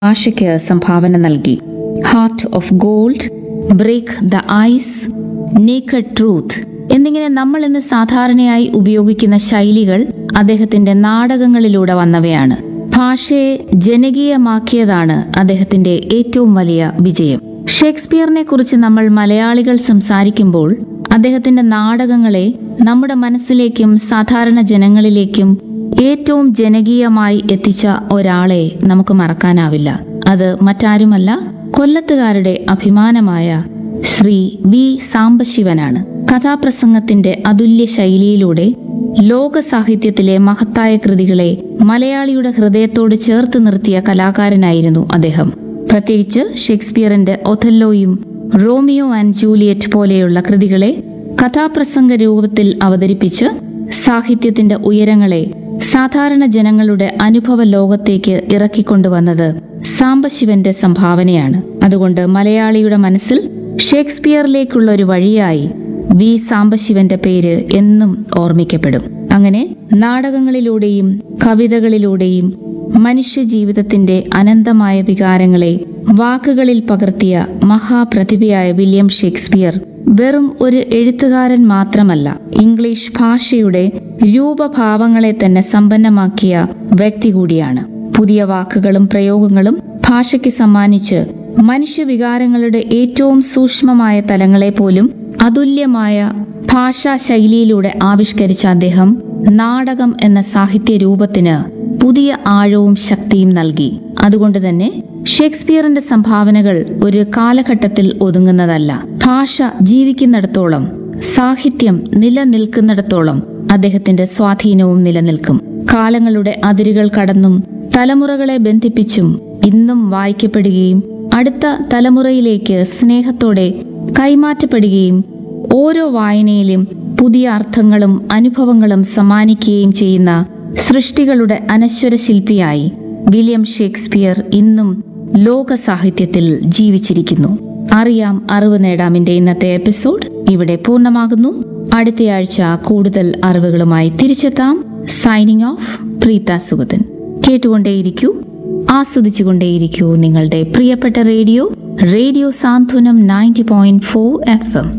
ഭാഷയ്ക്ക് സംഭാവന നൽകി heart of gold break the ice naked truth എന്നിങ്ങനെ നമ്മൾ ഇന്ന് സാധാരണയായി ഉപയോഗിക്കുന്ന ശൈലികൾ അദ്ദേഹത്തിന്റെ നാടകങ്ങളിലൂടെ വന്നവയാണ് ഭാഷയെ ജനകീയമാക്കിയതാണ് അദ്ദേഹത്തിന്റെ ഏറ്റവും വലിയ വിജയം ഷേക്സ്പിയറിനെ കുറിച്ച് നമ്മൾ മലയാളികൾ സംസാരിക്കുമ്പോൾ അദ്ദേഹത്തിന്റെ നാടകങ്ങളെ നമ്മുടെ മനസ്സിലേക്കും സാധാരണ ജനങ്ങളിലേക്കും ഏറ്റവും ജനകീയമായി എത്തിച്ച ഒരാളെ നമുക്ക് മറക്കാനാവില്ല അത് മറ്റാരുമല്ല കൊല്ലത്തുകാരുടെ അഭിമാനമായ ശ്രീ ബി സാംബശിവനാണ് കഥാപ്രസംഗത്തിന്റെ അതുല്യ ശൈലിയിലൂടെ ലോക സാഹിത്യത്തിലെ മഹത്തായ കൃതികളെ മലയാളിയുടെ ഹൃദയത്തോട് ചേർത്ത് നിർത്തിയ കലാകാരനായിരുന്നു അദ്ദേഹം പ്രത്യേകിച്ച് ഷേക്സ്പിയറിന്റെ ഒഥല്ലോയും റോമിയോ ആൻഡ് ജൂലിയറ്റ് പോലെയുള്ള കൃതികളെ കഥാപ്രസംഗ രൂപത്തിൽ അവതരിപ്പിച്ച് സാഹിത്യത്തിന്റെ ഉയരങ്ങളെ സാധാരണ ജനങ്ങളുടെ അനുഭവ ലോകത്തേക്ക് ഇറക്കിക്കൊണ്ടുവന്നത് സാംബശിവന്റെ സംഭാവനയാണ് അതുകൊണ്ട് മലയാളിയുടെ മനസ്സിൽ ഷേക്സ്പിയറിലേക്കുള്ള ഒരു വഴിയായി വി സാംബശിവന്റെ പേര് എന്നും ഓർമ്മിക്കപ്പെടും അങ്ങനെ നാടകങ്ങളിലൂടെയും കവിതകളിലൂടെയും മനുഷ്യജീവിതത്തിന്റെ അനന്തമായ വികാരങ്ങളെ വാക്കുകളിൽ പകർത്തിയ മഹാപ്രതിഭയായ വില്യം ഷേക്സ്പിയർ വെറും ഒരു എഴുത്തുകാരൻ മാത്രമല്ല ഇംഗ്ലീഷ് ഭാഷയുടെ രൂപഭാവങ്ങളെ തന്നെ സമ്പന്നമാക്കിയ വ്യക്തി കൂടിയാണ് പുതിയ വാക്കുകളും പ്രയോഗങ്ങളും ഭാഷയ്ക്ക് സമ്മാനിച്ച് മനുഷ്യവികാരങ്ങളുടെ ഏറ്റവും സൂക്ഷ്മമായ തലങ്ങളെ പോലും അതുല്യമായ ഭാഷാ ശൈലിയിലൂടെ ആവിഷ്കരിച്ച അദ്ദേഹം നാടകം എന്ന സാഹിത്യ രൂപത്തിന് പുതിയ ആഴവും ശക്തിയും നൽകി അതുകൊണ്ട് തന്നെ ഷേക്സ്പിയറിന്റെ സംഭാവനകൾ ഒരു കാലഘട്ടത്തിൽ ഒതുങ്ങുന്നതല്ല ഭാഷ ജീവിക്കുന്നിടത്തോളം സാഹിത്യം നിലനിൽക്കുന്നിടത്തോളം അദ്ദേഹത്തിന്റെ സ്വാധീനവും നിലനിൽക്കും കാലങ്ങളുടെ അതിരുകൾ കടന്നും തലമുറകളെ ബന്ധിപ്പിച്ചും ഇന്നും വായിക്കപ്പെടുകയും അടുത്ത തലമുറയിലേക്ക് സ്നേഹത്തോടെ കൈമാറ്റപ്പെടുകയും ഓരോ വായനയിലും പുതിയ അർത്ഥങ്ങളും അനുഭവങ്ങളും സമ്മാനിക്കുകയും ചെയ്യുന്ന സൃഷ്ടികളുടെ അനശ്വര ശില്പിയായി വില്യം ഷേക്സ്പിയർ ഇന്നും ലോക സാഹിത്യത്തിൽ ജീവിച്ചിരിക്കുന്നു അറിയാം അറിവ് നേടാമിന്റെ ഇന്നത്തെ എപ്പിസോഡ് ഇവിടെ പൂർണ്ണമാകുന്നു അടുത്തയാഴ്ച കൂടുതൽ അറിവുകളുമായി തിരിച്ചെത്താം സൈനിങ് ഓഫ് പ്രീത സുഗതൻ കേട്ടുകൊണ്ടേയിരിക്കൂ ആസ്വദിച്ചുകൊണ്ടേയിരിക്കൂ നിങ്ങളുടെ പ്രിയപ്പെട്ട radio radio Santhwanam ninety point four F M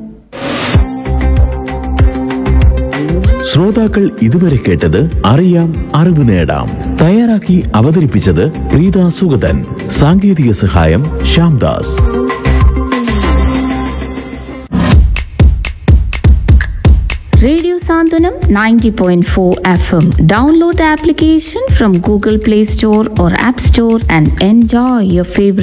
ശ്രോതാക്കൾ ഇതുവരെ കേട്ടത് അറിയാം അറിവ് നേടാം തയ്യാറാക്കി അവതരിപ്പിച്ചത് പ്രീത സുഗതൻ സാങ്കേതിക സഹായം Shyamdas Radio Santhanam 90.4 FM. Download the application from Google Play Store or App Store and enjoy your favorite